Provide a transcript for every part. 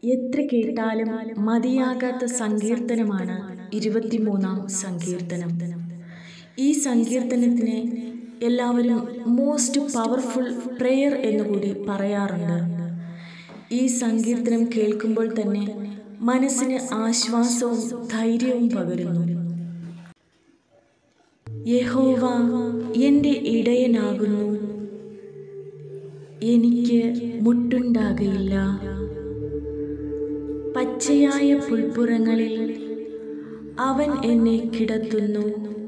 എത്ര കേട്ടാലും മതിയാകാത്ത സങ്കീർത്തനമാണ് ഇരുപത്തിമൂന്നാം സങ്കീർത്തനം ഈ സങ്കീർത്തനത്തിനെ എല്ലാവരും മോസ്റ്റ് പവർഫുൾ പ്രെയർ എന്നുകൂടി പറയാറുണ്ട് ഈ സങ്കീർത്തനം കേൾക്കുമ്പോൾ തന്നെ മനസ്സിന് ആശ്വാസവും ധൈര്യവും പകരുന്നു യഹോവ എൻ്റെ ഇടയനാകുന്നു എനിക്ക് മുട്ടുണ്ടാകയില്ല പച്ചയായ പുൽപ്പുറങ്ങളിൽ അവൻ എന്നെ കിടത്തുന്നു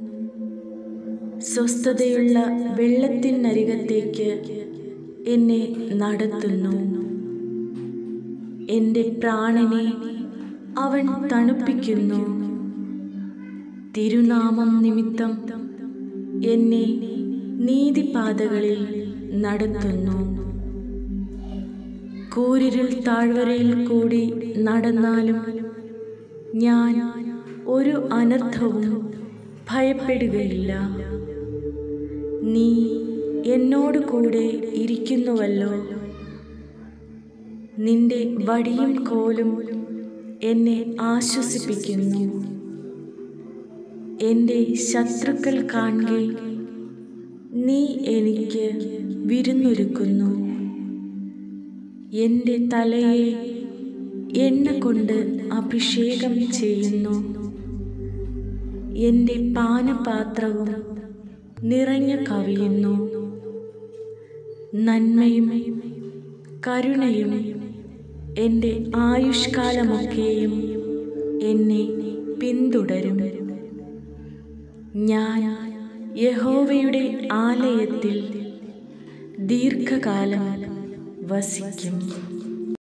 സ്വസ്ഥതയുള്ള വെള്ളത്തിനരികത്തേക്ക് എന്നെ നടത്തുന്നു എൻ്റെ പ്രാണനെ അവൻ തണുപ്പിക്കുന്നു തിരുനാമം നിമിത്തം എന്നെ നീതിപാതകളിൽ നടത്തുന്നു കൂരിരുൾ താഴ്വരയിൽ കൂടി നടന്നാലും ഞാൻ ഒരു അനർത്ഥവും ഭയപ്പെടുകയില്ല നീ എന്നോട് കൂടെ ഇരിക്കുന്നുവല്ലോ നിന്റെ വടിയും കോലും എന്നെ ആശ്വസിപ്പിക്കുന്നു എൻ്റെ ശത്രുക്കൾ കാണുക നീ എനിക്ക് വിരുന്നൊരുക്കുന്നു എൻ്റെ തലയെ എണ്ണ കൊണ്ട് അഭിഷേകം ചെയ്യുന്നു എൻ്റെ പാനപാത്രവും നിറഞ്ഞു കവിയുന്നു നന്മയും കരുണയും എൻ്റെ ആയുഷ്കാലമൊക്കെയും എന്നെ പിന്തുടരും ഞാൻ യഹോവയുടെ ആലയത്തിൽ ദീർഘകാലം വസിക്കും